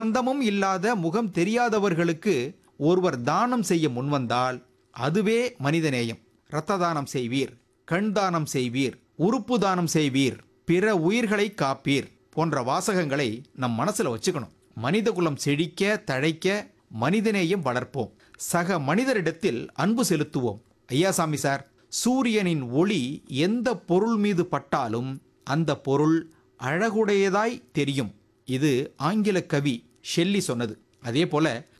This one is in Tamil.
சம்பந்தமும் இல்லாத முகம் தெரியாதவர்களுக்கு ஒருவர் தானம் செய்ய முன்வந்தால் அதுவே மனிதநேயம் இரத்த தானம் செய்வீர் கண் தானம் செய்வீர் உறுப்பு தானம் செய்வீர் பிற உயிர்களை காப்பீர் போன்ற வாசகங்களை நம் மனசுல வச்சுக்கணும் மனிதகுலம் செழிக்க தழைக்க மனிதநேயம் வளர்ப்போம் சக மனிதரிடத்தில் அன்பு செலுத்துவோம் ஐயாசாமி சார் சூரியனின் ஒளி எந்த பொருள் மீது பட்டாலும் அந்த பொருள் அழகுடையதாய் தெரியும் இது ஆங்கில கவி ஷெல்லி சொன்னது அதே போல